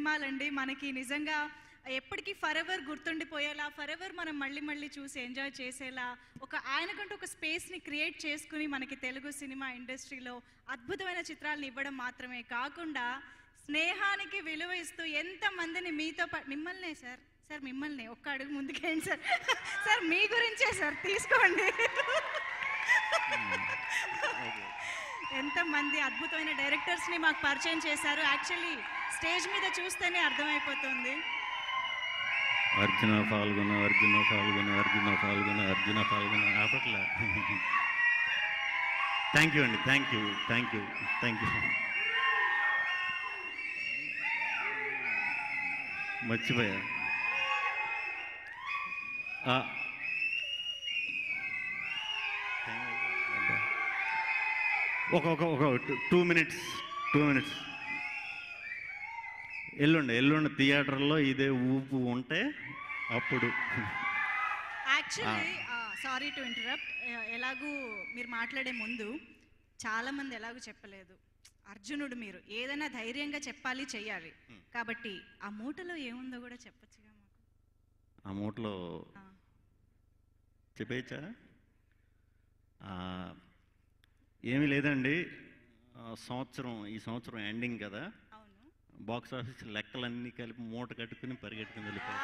సినిమాలండి మనకి నిజంగా ఎప్పటికీ ఫర్ ఎవర్ గుర్తుండిపోయేలా ఫర్ ఎవర్ మనం మళ్ళీ మళ్ళీ చూసి ఎంజాయ్ చేసేలా ఒక ఆయనకంటూ ఒక స్పేస్ని క్రియేట్ చేసుకుని మనకి తెలుగు సినిమా ఇండస్ట్రీలో అద్భుతమైన చిత్రాలను ఇవ్వడం మాత్రమే కాకుండా స్నేహానికి విలువ ఇస్తూ ఎంతమందిని మీతో పాటు మిమ్మల్నే సార్ సార్ మిమ్మల్ని ఒక్క అడుగు ముందుకేంటి సార్ సార్ మీ గురించే సార్ తీసుకోండి ఎంతమంది అద్భుతమైన డైరెక్టర్స్ని మాకు పరిచయం చేశారు యాక్చువల్లీ స్టేజ్ మీద చూస్తేనే అర్థమైపోతుంది అర్జున పాల్గొన అర్జున పాల్గొన అర్జున పాల్గొన అర్జున పాల్గొన ఆపట్ల థ్యాంక్ యూ అండి thank you thank you thank you మర్చిపోయా ఆ, ఒక ఒక ఒక టూ మినిట్స్ టూ మినిట్స్ ఎల్లుండి ఎల్లుండి థియేటర్లో ఇదే ఊపు ఉంటే అప్పుడు యాక్చువల్లీ సారీ టు ఇంటరప్ట్ ఎలాగూ మీరు మాట్లాడే ముందు చాలా మంది ఎలాగూ చెప్పలేదు అర్జునుడు మీరు ఏదైనా ధైర్యంగా చెప్పాలి చెయ్యాలి కాబట్టి ఆ మూటలో ఏముందో కూడా చెప్పొచ్చుగా మాకు ఆ మూటలో ఆ. చెప్పేయచ్చా ఆ, ఏమీ లేదండి ఆ, సంవత్సరం ఈ సంవత్సరం ఎండింగ్ కదా అవును బాక్స్ ఆఫీస్ లెక్కలన్నీ కలిపి మూట కట్టుకుని పరిగెట్టుకుని వెళ్ళిపోయాం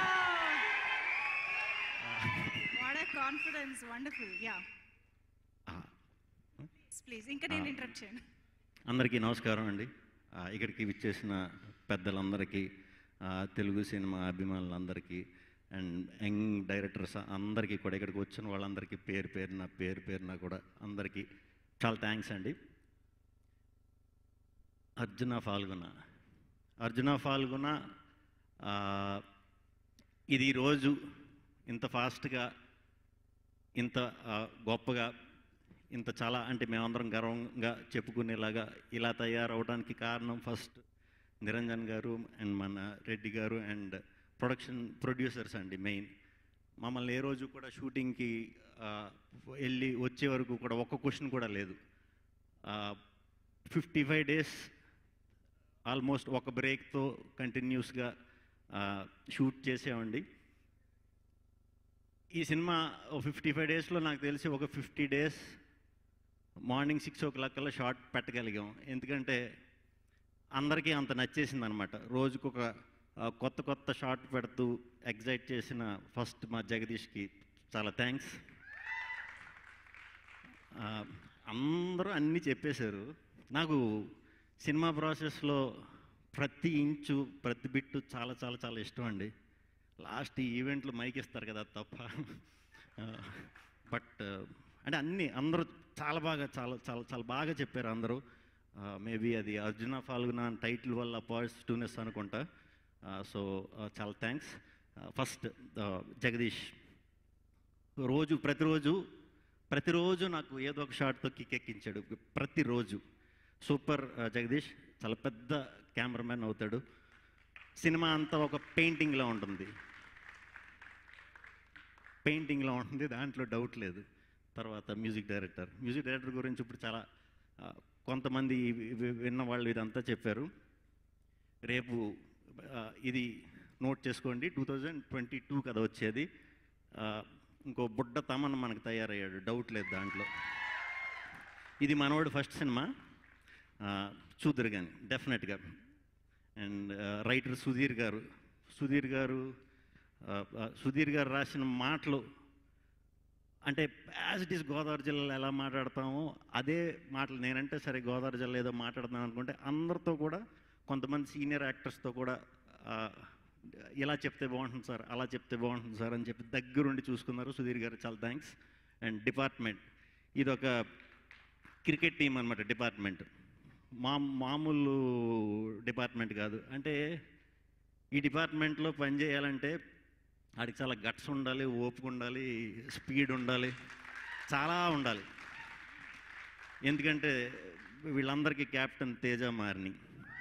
వాట్ కాన్ఫిడెన్స్ వండర్ఫుల్ యా ఆ, ప్లీజ్ ఇంకా నేను ఇంటరప్ట్ చేయను అందరికీ నమస్కారం అండి ఆ, ఇక్కడికి విచ్చేసిన పెద్దలందరికీ ఆ, తెలుగు సినిమా అభిమానులందరికీ అండ్ యంగ్ డైరెక్టర్స్ అందరికీ కూడా ఇక్కడికి వచ్చిన వాళ్ళందరికీ పేరు పేరున పేరు పేరున కూడా అందరికీ చాలా థ్యాంక్స్ అండి అర్జున ఫాల్గుణ అర్జున ఫాల్గుణ ఆ, ఇది ఈరోజు ఇంత ఫాస్ట్గా ఇంత ఆ, గొప్పగా ఇంత చాలా అంటే మేమందరం గర్వంగా చెప్పుకునేలాగా ఇలా తయారవడానికి కారణం ఫస్ట్ నిరంజన్ గారు అండ్ మన Reddy garu and production producers అండి మెయిన్ మమ్మల్ని ఏ రోజు కూడా షూటింగ్కి ఆ, వెళ్ళి వచ్చే వరకు కూడా ఒక్క క్వశ్చన్ కూడా లేదు ఫిఫ్టీ ఫైవ్ డేస్ ఆల్మోస్ట్ ఒక బ్రేక్తో కంటిన్యూస్గా షూట్ చేసామండి ఈ సినిమా ఫిఫ్టీ ఫైవ్ డేస్లో నాకు తెలిసి ఒక fifty days morning six o'clock కల్లా షార్ట్ పెట్టగలిగాం ఎందుకంటే అందరికీ అంత నచ్చేసింది అనమాట రోజుకొక ఆ, కొత్త కొత్త షార్ట్ పెడుతూ ఎగ్జైట్ చేసిన ఫస్ట్ మా జగదీష్కి చాలా థ్యాంక్స్ అందరూ అన్నీ చెప్పేశారు నాకు సినిమా ప్రాసెస్లో ప్రతి ఇంచు ప్రతి బిట్టు చాలా చాలా చాలా ఇష్టం అండి లాస్ట్ ఈ ఈవెంట్లో మైక్ ఇస్తారు కదా అది తప్ప బట్ అంటే అన్నీ అందరూ చాలా బాగా చాలా చాలా చాలా బాగా చెప్పారు అందరూ మేబీ అది అర్జున ఫాల్గున టైటిల్ వల్ల పాజిటివ్నెస్ అనుకుంటా సో చాలా థ్యాంక్స్ ఫస్ట్ జగదీష్ రోజు ప్రతిరోజు ప్రతిరోజు నాకు ఏదో ఒక షాట్తో కిక్ ఎక్కించాడు ప్రతిరోజు సూపర్ ఆ, జగదీష్ చాలా పెద్ద కెమెరామెన్ అవుతాడు సినిమా అంతా ఒక పెయింటింగ్లా ఉంటుంది పెయింటింగ్లో ఉంటుంది దాంట్లో డౌట్ లేదు తర్వాత మ్యూజిక్ డైరెక్టర్ మ్యూజిక్ డైరెక్టర్ గురించి ఇప్పుడు చాలా ఆ, కొంతమంది వి- వి- విన్న వాళ్ళు ఇదంతా చెప్పారు రేపు ఆ, ఇది నోట్ చేసుకోండి టూ థౌజండ్ ట్వంటీ టూ కదా వచ్చేది ఆ, ఇంకో బుడ్డ తమన్ మనకు తయారయ్యాడు డౌట్ లేదు దాంట్లో ఇది మనోడు ఫస్ట్ సినిమా ఆ, చూద్దరు కానీ డెఫినెట్గా అండ్ రైటర్ సుధీర్ గారు సుధీర్ గారు ఆ, ఆ, సుధీర్ గారు రాసిన మాటలు అంటే యాజ్ ఇట్ ఈస్ గోదావరి జిల్లాలో ఎలా మాట్లాడతామో అదే మాటలు నేనంటే సరే గోదావరి జిల్లా ఏదో మాట్లాడదాం అనుకుంటే అందరితో కూడా కొంతమంది సీనియర్ యాక్టర్స్తో కూడా ఆ, ఇలా చెప్తే బాగుంటుంది సార్ అలా చెప్తే బాగుంటుంది సార్ అని చెప్పి దగ్గరుండి చూసుకున్నారు సుధీర్ గారు చాలా థ్యాంక్స్ అండ్ డిపార్ట్మెంట్ ఇది ఒక క్రికెట్ టీం అనమాట డిపార్ట్మెంట్ మా మామూలు డిపార్ట్మెంట్ కాదు అంటే ఈ డిపార్ట్మెంట్లో పనిచేయాలంటే ఆడికి చాలా గట్స్ ఉండాలి ఓపిక ఉండాలి స్పీడ్ ఉండాలి చాలా ఉండాలి ఎందుకంటే వీళ్ళందరికీ కెప్టెన్ తేజ మారిని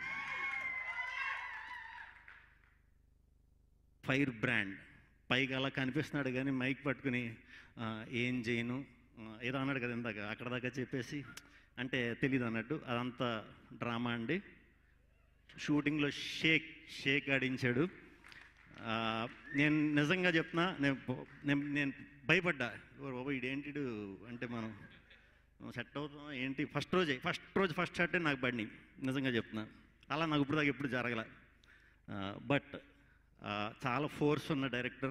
ఫైర్ బ్రాండ్ పైగా అలా కనిపిస్తున్నాడు కానీ మైక్ పట్టుకుని ఆ, ఏం చేయను ఆ, ఏదో అన్నాడు కదా ఇందాక అక్కడ దాకా చెప్పేసి అంటే తెలీదు అన్నట్టు అదంతా డ్రామా అండి షూటింగ్లో షేక్ షేక్ ఆడించాడు ఆ, నేను నిజంగా చెప్తున్నా నేను బ- నేను నేను భయపడ్డా ఓ బాబా ఇదేంటిడు అంటే మనం సెట్ అవుతాం ఏంటి ఫస్ట్ రోజే ఫస్ట్ రోజు ఫస్ట్ షాటే నాకు పడినాయి నిజంగా చెప్తున్నా అలా నాకు ఇప్పుడు దాకా ఎప్పుడు జరగల బట్ చాలా ఫోర్స్ ఉన్న డైరెక్టర్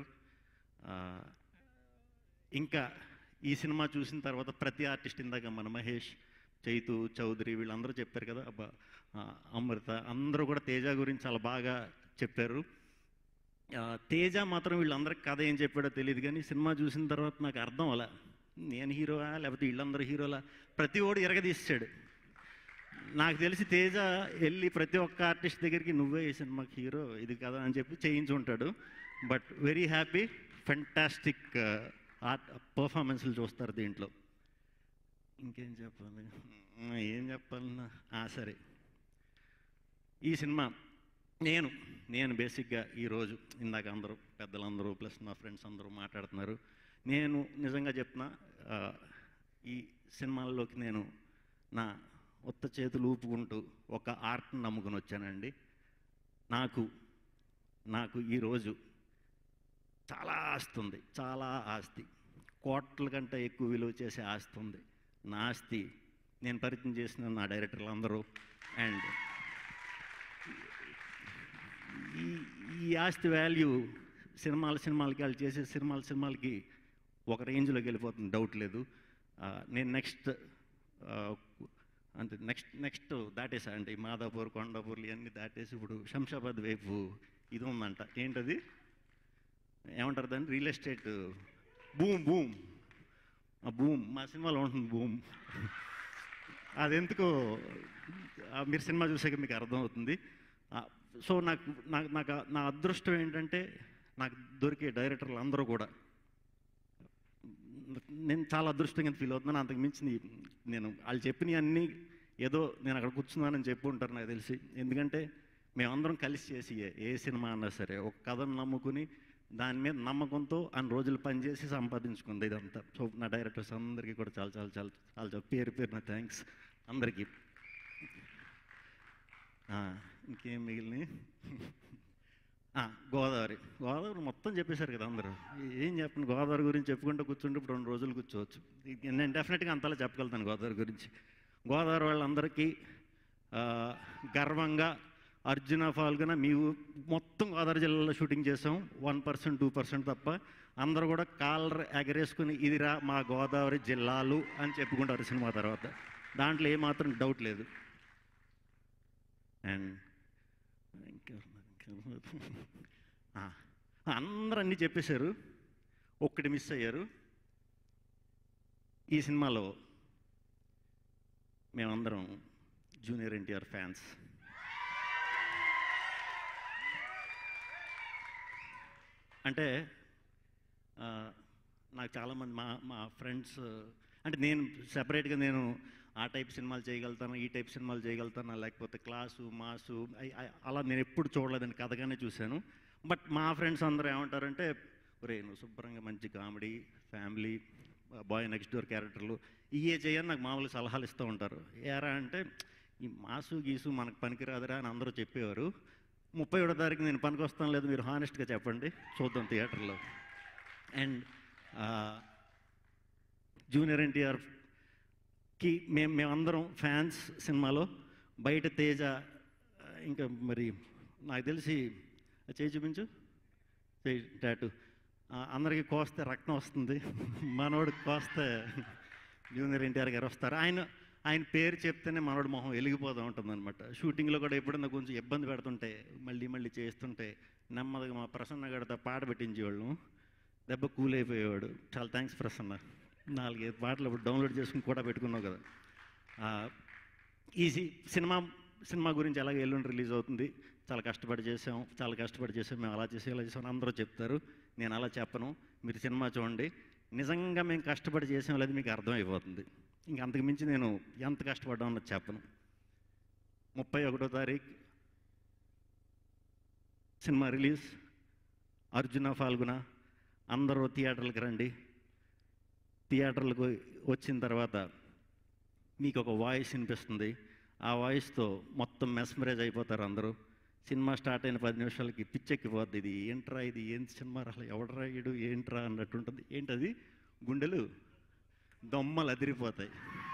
ఇంకా ఈ సినిమా చూసిన తర్వాత ప్రతి ఆర్టిస్ట్ ఇందాక మన మహేష్ చైతు చౌదరి వీళ్ళందరూ చెప్పారు కదా అబ్బా ఆ, అమృత అందరూ కూడా తేజ గురించి చాలా బాగా చెప్పారు ఆ, తేజ మాత్రం వీళ్ళందరికి కథ ఏం చెప్పాడో తెలియదు కానీ సినిమా చూసిన తర్వాత నాకు అర్థం అలా నేను హీరోవా లేకపోతే వీళ్ళందరూ హీరోలా ప్రతి ఓడు ఎరగదీసాడు నాకు తెలిసి తేజ వెళ్ళి ప్రతి ఒక్క ఆర్టిస్ట్ దగ్గరికి నువ్వే ఈ సినిమాకి హీరో ఇది కదా అని చెప్పి చేయించుంటాడు but very happy fantastic art పర్ఫార్మెన్స్లు చూస్తారు దీంట్లో ఇంకేం చెప్పాలి ఉమ్, ఏం చెప్పాలన్నా ఆ, సరే ఈ సినిమా నేను నేను బేసిక్గా ఈరోజు ఇందాక అందరూ పెద్దలందరూ ప్లస్ నా ఫ్రెండ్స్ అందరూ మాట్లాడుతున్నారు నేను నిజంగా చెప్తున్నా ఆ, ఈ సినిమాల్లోకి నేను నా ఉత్త చేతులు ఊపుకుంటూ ఒక ఆర్ట్ని నమ్ముకుని వచ్చానండి నాకు నాకు ఈరోజు చాలా ఆస్తి ఉంది చాలా ఆస్తి కోట్ల కంటే ఎక్కువ విలువ చేసే ఆస్తి ఉంది నా ఆస్తి నేను పరిచయం చేసిన నా డైరెక్టర్లు అందరూ అండ్ ఈ ఈ ఆస్తి వాల్యూ సినిమాల సినిమాలకి వాళ్ళు చేసే సినిమాల సినిమాలకి ఒక రేంజ్లోకి వెళ్ళిపోతుంది డౌట్ లేదు ఆ, నేను నెక్స్ట్ అంటే నెక్స్ట్ నెక్స్ట్ దాటేసా అంటే ఈ మాదాపూర్ కొండాపూర్లు ఇవన్నీ దాటేసి ఇప్పుడు శంషాబాద్ వైపు ఇది ఉందంట ఏంటది ఏమంటారు దాన్ని రియల్ ఎస్టేట్ బూమ్ బూమ్ ఆ బూమ్ మా సినిమాలో ఉంటుంది బూమ్ అది ఎందుకో ఆ, మీరు సినిమా చూసాక మీకు అర్థమవుతుంది ఆ, సో నాకు నాకు నాకు ఆ- నా అదృష్టం ఏంటంటే నాకు దొరికే డైరెక్టర్లు అందరూ కూడా నేను చాలా అదృష్టంగా ఫీల్ అవుతున్నాను అంతకు మించింది నేను వాళ్ళు చెప్పినవి అన్నీ ఏదో నేను అక్కడ కూర్చున్నానని చెప్పి ఉంటారు నాకు తెలిసి ఎందుకంటే మేమందరం కలిసి చేసి ఏ- ఏ సినిమా అన్నా సరే ఒక కథను నమ్ముకుని దాని మీద నమ్మకంతో అన్ని రోజులు పనిచేసి సంపాదించుకుంది ఇదంతా సో నా డైరెక్టర్స్ అందరికీ కూడా చాలా చాలా చాలా చాలా చాలా పేరు పేరు నా థ్యాంక్స్ అందరికీ ఆ, ఇంకేం మిగిలినాయి ఆ, గోదావరి గోదావరి మొత్తం చెప్పేశారు కదా అందరూ ఏం చెప్పండి గోదావరి గురించి చెప్పుకుంటూ కూర్చుంటే ఇప్పుడు రెండు రోజులు కూర్చోవచ్చు ఇది నేను డెఫినెట్గా అంతలా చెప్పగలుగుతాను గోదావరి గురించి గోదావరి వాళ్ళందరికీ ఆ, గర్వంగా అర్జున ఫాల్గున మేము మొత్తం గోదావరి జిల్లాలో షూటింగ్ చేసాం వన్ పర్సెంట్ టూ పర్సెంట్ తప్ప అందరూ కూడా కాలర్ ఎగరేసుకుని ఇదిరా మా గోదావరి జిల్లాలు అని చెప్పుకుంటారు సినిమా తర్వాత దాంట్లో ఏమాత్రం డౌట్ లేదు అండ్ అందరూ అన్నీ చెప్పేశారు ఒక్కటి మిస్ అయ్యారు ఈ సినిమాలో మేమందరం జూనియర్ ఎన్టీఆర్ ఫ్యాన్స్ అంటే ఆ, నాకు చాలామంది మా మా ఫ్రెండ్స్ అంటే నేను సెపరేట్గా నేను ఆ టైప్ సినిమాలు చేయగలుగుతాను ఈ టైప్ సినిమాలు చేయగలుగుతాను లేకపోతే క్లాసు మాసు అయి- అయి- అలా నేను ఎప్పుడు చూడలేదండి కథగానే చూశాను బట్ మా ఫ్రెండ్స్ అందరూ ఏమంటారంటే ఒరే నువ్వు శుభ్రంగా మంచి comedy family boy next door క్యారెక్టర్లు ఇవే చేయని నాకు మామూలు సలహాలు ఇస్తూ ఉంటారు ఏరా అంటే ఈ మాసు గీసు మనకు పనికిరాదురా అని అందరూ చెప్పేవారు ముప్పై ఏడో తారీఖు నేను పనికి వస్తాను లేదు మీరు హానెస్ట్గా చెప్పండి చూద్దాం థియేటర్లో అండ్ జూనియర్ ఎన్టీఆర్కి మేము మేమందరం ఫ్యాన్స్ సినిమాలో బయట తేజ ఆ, ఇంకా మరి నాకు తెలిసి చేయి చూపించు చేయి టాటు అందరికీ కోస్తే రక్తం వస్తుంది మనోడికి కోస్తే జూనియర్ ఎన్టీఆర్ గారు వస్తారు ఆయన ఆయన పేరు చెప్తేనే మనోడి మొహం వెలిగిపోతూ ఉంటుంది అనమాట షూటింగ్లో కూడా ఎప్పుడన్నా కొంచెం ఇబ్బంది పెడుతుంటే మళ్ళీ మళ్ళీ చేస్తుంటే నెమ్మదిగా మా ప్రసన్న గడితో పాట పెట్టించేవాళ్ళం దెబ్బ కూల్ అయిపోయేవాడు చాలా థ్యాంక్స్ ప్రసన్న నాలుగైదు పాటలు ఇప్పుడు డౌన్లోడ్ చేసుకుని కూడా పెట్టుకున్నావు కదా ఆ, ఈ సి- సినిమా సినిమా గురించి ఎలాగ ఎల్లుండి రిలీజ్ అవుతుంది చాలా కష్టపడి చేసాం చాలా కష్టపడి చేసాం మేము అలా చేసాం ఇలా చేసాం అని అందరూ చెప్తారు నేను అలా చెప్పను మీరు సినిమా చూడండి నిజంగా మేము కష్టపడి చేసాం లేదు మీకు అర్థమైపోతుంది ఇంక అంతకు మించి నేను ఎంత కష్టపడ్డాం అన్నది చెప్పను ముప్పై ఒకటో తారీఖు సినిమా రిలీజ్ అర్జున ఫాల్గుణ అందరూ థియేటర్లకు రండి థియేటర్లకు వచ్చిన తర్వాత మీకు ఒక వాయిస్ వినిపిస్తుంది ఆ వాయిస్తో మొత్తం మొత్తం మెస్మరైజ్ అయిపోతారు అందరూ సినిమా స్టార్ట్ అయిన పది నిమిషాలకి పిచ్చెక్కిపోద్ది ఇది ఏంట్రా ఇది ఏం సినిమా అసలు ఎవడరా ఇడు ఏంట్రా అన్నట్టు ఉంటుంది ఏంటది గుండెలు దొమ్మలు అదిరిపోతాయి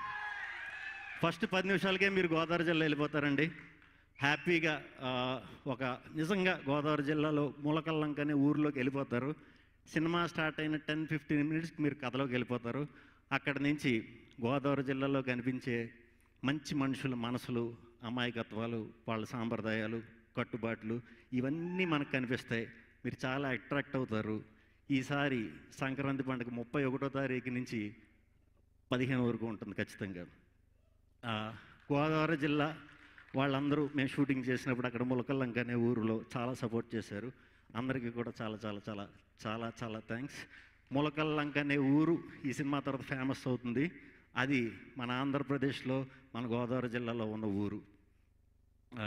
ఫస్ట్ పది నిమిషాలకే మీరు గోదావరి జిల్లా వెళ్ళిపోతారండి హ్యాపీగా ఆ, ఒక నిజంగా గోదావరి జిల్లాలో మూలకల్లంక అనే ఊర్లోకి వెళ్ళిపోతారు సినిమా స్టార్ట్ అయిన టెన్ ఫిఫ్టీన్ మినిట్స్కి మీరు కథలోకి వెళ్ళిపోతారు అక్కడ నుంచి గోదావరి జిల్లాలో కనిపించే మంచి మనుషుల మనసులు అమాయకత్వాలు వాళ్ళ సాంప్రదాయాలు కట్టుబాట్లు ఇవన్నీ మనకు కనిపిస్తాయి మీరు చాలా అట్రాక్ట్ అవుతారు ఈసారి సంక్రాంతి పండుగ ముప్పై ఒకటో తారీఖు నుంచి పదిహేను వరకు ఉంటుంది ఖచ్చితంగా ఆ, గోదావరి జిల్లా వాళ్ళందరూ మేము షూటింగ్ చేసినప్పుడు అక్కడ ములకల్లంక అనే ఊరిలో చాలా సపోర్ట్ చేశారు అందరికీ కూడా చాలా చాలా చాలా చాలా చాలా థ్యాంక్స్ ములకల్లంక అనే ఊరు ఈ సినిమా తర్వాత ఫేమస్ అవుతుంది అది మన ఆంధ్రప్రదేశ్లో మన గోదావరి జిల్లాలో ఉన్న ఊరు ఆ,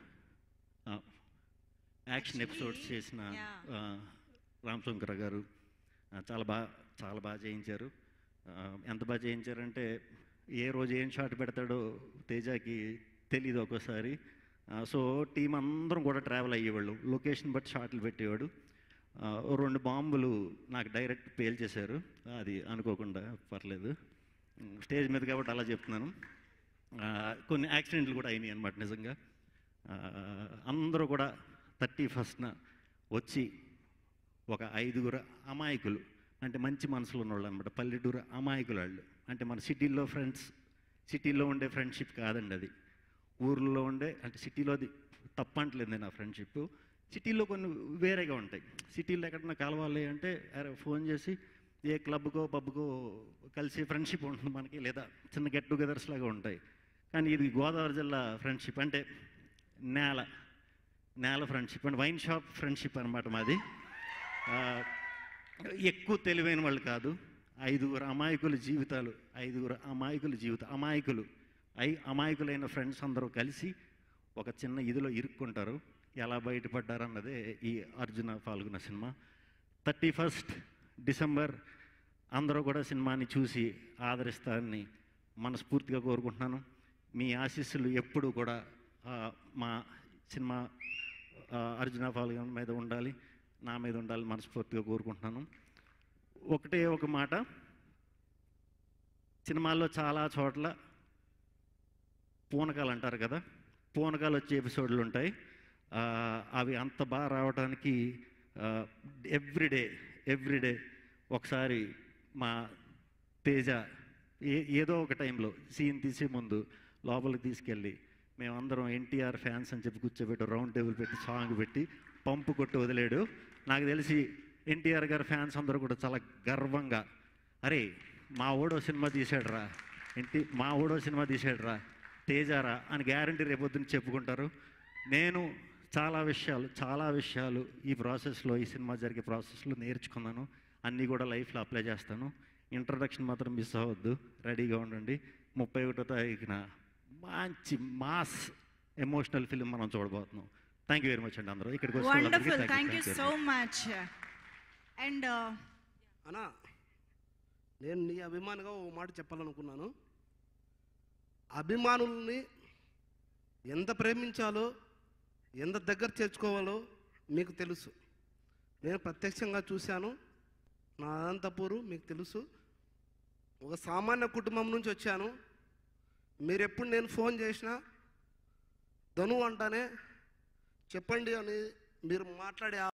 ఆ, యాక్షన్ ఎపిసోడ్స్ చేసిన yeah. ఆ, రామ్ శంకర గారు ఆ, చాలా బాగా చాలా బాగా చేయించారు ఆ, ఎంత బాగా చేయించారంటే ఏ రోజు ఏం షాట్ పెడతాడో తేజాకి తెలియదు ఒక్కోసారి ఆ, సో టీం అందరం కూడా ట్రావెల్ అయ్యేవాళ్ళు లొకేషన్ బట్టి షాట్లు పెట్టేవాడు ఆ, ఓ రెండు బాంబులు నాకు డైరెక్ట్ పేల్చేశారు అది అనుకోకుండా పర్లేదు స్టేజ్ మీద కాబట్టి అలా చెప్తున్నాను ఆ, కొన్ని యాక్సిడెంట్లు కూడా అయినాయి అనమాట నిజంగా ఆ, అందరూ కూడా థర్టీ ఫస్ట్న వచ్చి ఒక ఐదుగురు అమాయకులు అంటే మంచి మనసులో ఉన్నవాళ్ళు అనమాట పల్లెటూరు అమాయకులు వాళ్ళు అంటే మన సిటీల్లో ఫ్రెండ్స్ సిటీలో ఉండే ఫ్రెండ్షిప్ కాదండి అది ఊర్లో ఉండే అంటే సిటీలోది తప్పంటలేదు నేను ఆ ఫ్రెండ్షిప్ సిటీలో కొన్ని వేరేగా ఉంటాయి సిటీలో ఎక్కడన్నా కలవాలి అంటే అరే ఫోన్ చేసి ఏ క్లబ్కో పబ్కో కలిసి ఫ్రెండ్షిప్ ఉంటుంది మనకి లేదా చిన్న గెట్ టుగెదర్స్ లాగా ఉంటాయి కానీ ఇది గోదావరి జిల్లా ఫ్రెండ్షిప్ అంటే నేల నేల ఫ్రెండ్షిప్ అంటే వైన్ షాప్ ఫ్రెండ్షిప్ అనమాట మాది ఆ, ఎక్కువ తెలివైన వాళ్ళు కాదు ఐదుగురు అమాయకుల జీవితాలు ఐదుగురు అమాయకుల జీవిత అమాయకులు ఐ అమాయకులైన ఫ్రెండ్స్ అందరూ కలిసి ఒక చిన్న ఇదిలో ఇరుక్కుంటారు ఎలా బయటపడ్డారన్నదే ఈ అర్జున పాల్గొన్న సినిమా థర్టీ ఫస్ట్ డిసెంబర్ అందరూ కూడా సినిమాని చూసి ఆదరిస్తారని మనస్ఫూర్తిగా కోరుకుంటున్నాను మీ ఆశీస్సులు ఎప్పుడూ కూడా ఆ, మా సినిమా ఆ, అర్జున పాల్గొన మీద ఉండాలి నా మీద ఉండాలి మనస్ఫూర్తిగా కోరుకుంటున్నాను ఒకటే ఒక మాట సినిమాల్లో చాలా చోట్ల పూనకాలు అంటారు కదా పూనకాలు వచ్చే ఎపిసోడ్లు ఉంటాయి ఆ, అవి అంత బాగా రావడానికి ఎవ్రీడే ఎవ్రీడే ఒకసారి మా తేజ ఏ ఏదో ఒక టైంలో సీన్ తీసే ముందు లోపలికి తీసుకెళ్ళి మేమందరం ఎన్టీఆర్ ఫ్యాన్స్ అని చెప్పి కూర్చోబెట్టి రౌండ్ టేబుల్ పెట్టి సాంగ్ పెట్టి పంపు కొట్టి వదిలేడు నాకు తెలిసి ఎన్టీఆర్ గారి ఫ్యాన్స్ అందరూ కూడా చాలా గర్వంగా అరే మా ఓడో సినిమా తీసాడురా ఎన్టీ మా ఓడో సినిమా తీసాడురా తేజారా అని గ్యారంటీ రేపొద్దున చెప్పుకుంటారు నేను చాలా విషయాలు చాలా విషయాలు ఈ ప్రాసెస్లో ఈ సినిమా జరిగే ప్రాసెస్లో నేర్చుకున్నాను అన్నీ కూడా లైఫ్లో అప్లై చేస్తాను ఇంట్రడక్షన్ మాత్రం మిస్ అవ్వద్దు రెడీగా ఉండండి ముప్పై ఒకటో తారీఖున మంచి మాస్ ఎమోషనల్ ఫిలిం మనం చూడబోతున్నాం థ్యాంక్ యూ వెరీ మచ్ అండి అందరూ ఇక్కడికి వచ్చిన వాళ్ళందరికీ wonderful thank you, thank you thank you so much and అన్నా నేను నీ అభిమానిగా ఓ మాట చెప్పాలనుకున్నాను అభిమానుల్ని ఎంత ప్రేమించాలో ఎంత దగ్గర చేర్చుకోవాలో మీకు తెలుసు నేను ప్రత్యక్షంగా చూశాను నా అనంతపూరు మీకు తెలుసు ఒక సామాన్య కుటుంబం నుంచి వచ్చాను మీరు ఎప్పుడు నేను ఫోన్ చేసినా ధను అంటానే చెప్పండి అని మీరు మాట్లాడే